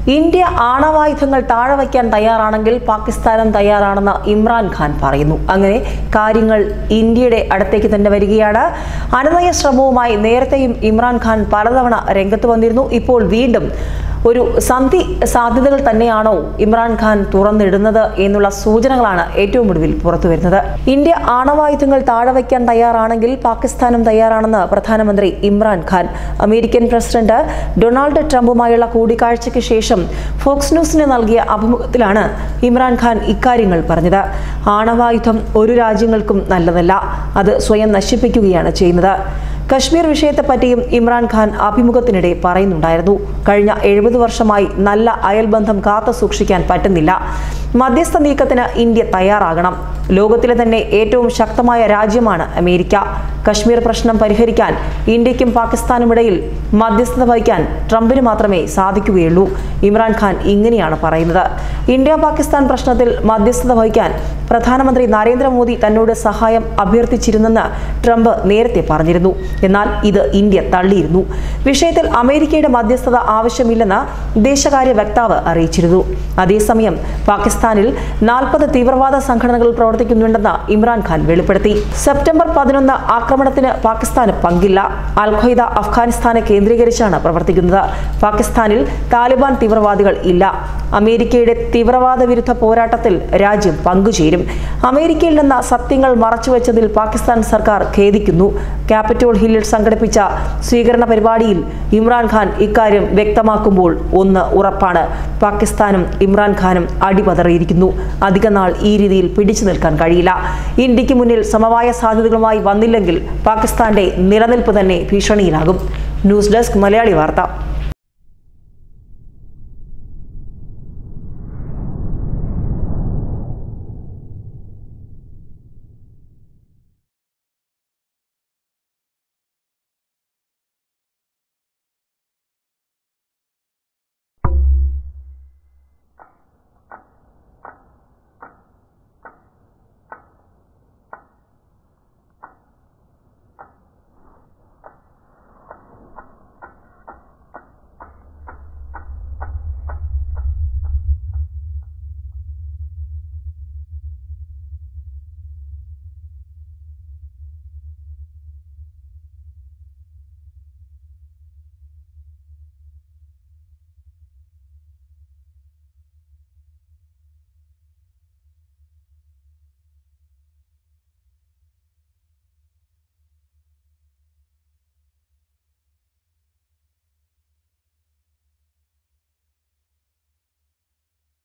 India ആണവായുധങ്ങൾ താഴെ വയ്ക്കാൻ തയ്യാറാണെങ്കിൽ പാകിസ്ഥാനും തയ്യാറാണെന്ന് ഇമ്രാൻഖാൻ പറയുന്നു അങ്ങനെ കാര്യങ്ങൾ ഇന്ത്യയുടെ അടുത്തേക്ക് തന്നെ വരികയാണ് അനുനയ ശ്രമവുമായി നേരത്തെയും ഇമ്രാൻഖാൻ പലതവണ രംഗത്ത് വന്നിരുന്നു ഇപ്പോൾ വീണ്ടും ഒരു സന്ധി സാധ്യതകൾ തന്നെയാണോ ഇമ്രാൻഖാൻ തുറന്നിടുന്നത് എന്നുള്ള സൂചനകളാണ് ഏറ്റവും ഒടുവിൽ പുറത്തു വരുന്നത് ഇന്ത്യ ആണവായുധങ്ങൾ താഴെ വയ്ക്കാൻ തയ്യാറാണെങ്കിൽ പാകിസ്ഥാനും തയ്യാറാണെന്ന് പ്രധാനമന്ത്രി ഇമ്രാൻഖാൻ അമേരിക്കൻ പ്രസിഡന്റ് ഡൊണാൾഡ് ട്രംപുമായുള്ള കൂടിക്കാഴ്ചയ്ക്ക് ശേഷം ഫോക്സ് ന്യൂസിന് നൽകിയ അഭിമുഖത്തിലാണ് ഇമ്രാൻഖാൻ ഇക്കാര്യങ്ങൾ പറഞ്ഞത് ആണവായുധം ഒരു രാജ്യങ്ങൾക്കും നല്ലതല്ല അത് സ്വയം നശിപ്പിക്കുകയാണ് ചെയ്യുന്നത് കശ്മീർ വിഷയത്തെപ്പറ്റിയും ഇമ്രാൻഖാൻ അഭിമുഖത്തിനിടെ പറയുന്നുണ്ടായിരുന്നു കഴിഞ്ഞ എഴുപത് വർഷമായി നല്ല അയൽബന്ധം കാത്തു സൂക്ഷിക്കാൻ പറ്റുന്നില്ല മധ്യസ്ഥ നീക്കത്തിന് ഇന്ത്യ തയ്യാറാകണം ലോകത്തിലെ തന്നെ ഏറ്റവും ശക്തമായ രാജ്യമാണ് അമേരിക്ക കശ്മീർ പ്രശ്നം പരിഹരിക്കാൻ ഇന്ത്യക്കും പാകിസ്ഥാനുമിടയിൽ മധ്യസ്ഥത വഹിക്കാൻ ട്രംപിന് മാത്രമേ സാധിക്കുകയുള്ളൂ ഇമ്രാൻഖാൻ ഇങ്ങനെയാണ് പറയുന്നത് ഇന്ത്യ പാകിസ്ഥാൻ പ്രശ്നത്തിൽ മധ്യസ്ഥത വഹിക്കാൻ പ്രധാനമന്ത്രി നരേന്ദ്രമോദി തന്നോട് സഹായം അഭ്യർത്ഥിച്ചിരുന്നെന്ന് ട്രംപ് നേരത്തെ പറഞ്ഞിരുന്നു എന്നാൽ ഇത് ഇന്ത്യ തള്ളിയിരുന്നു വിഷയത്തിൽ അമേരിക്കയുടെ മധ്യസ്ഥത ആവശ്യമില്ലെന്ന് വിദേശകാര്യ വക്താവ് അറിയിച്ചിരുന്നു അതേസമയം പാകിസ്ഥാനിൽ നാൽപ്പത് തീവ്രവാദ സംഘടനകൾ പ്രവർത്തിക്കുന്നുണ്ടെന്ന് ഇമ്രാൻഖാൻ വെളിപ്പെടുത്തി സെപ്റ്റംബർ പതിനൊന്ന് ആക്രമണത്തിന് പാകിസ്ഥാന് പങ്കില്ല അൽ ഖ്വയ്ദ അഫ്ഗാനിസ്ഥാനെ കേന്ദ്രീകരിച്ചാണ് പ്രവർത്തിക്കുന്നത് പാകിസ്ഥാനിൽ താലിബാൻ തീവ്രവാദികൾ ഇല്ല അമേരിക്കയുടെ തീവ്രവാദ വിരുദ്ധ പോരാട്ടത്തിൽ രാജ്യം പങ്കുചേരും അമേരിക്കയിൽ നിന്ന് സത്യങ്ങൾ മറച്ചുവെച്ചതിൽ പാകിസ്ഥാൻ സർക്കാർ ഖേദിക്കുന്നു ക്യാപിറ്റോൾ ഹില്ലിൽ സംഘടിപ്പിച്ച സ്വീകരണ പരിപാടിയിൽ ഇമ്രാൻഖാൻ ഇക്കാര്യം വ്യക്തമാക്കുമ്പോൾ ഒന്ന് ഉറപ്പാണ് പാകിസ്ഥാനും ഇമ്രാൻഖാനും അടിപതറിയിരിക്കുന്നു അധികനാൾ ഈ രീതിയിൽ പിടിച്ചു നിൽക്കാൻ കഴിയില്ല ഇന്ത്യക്ക് മുന്നിൽ സമവായ സാധ്യതകളുമായി വന്നില്ലെങ്കിൽ പാകിസ്ഥാന്റെ നിലനിൽപ്പ് തന്നെ ഭീഷണിയിലാകും ന്യൂസ് ഡെസ്ക് മലയാളി വാർത്ത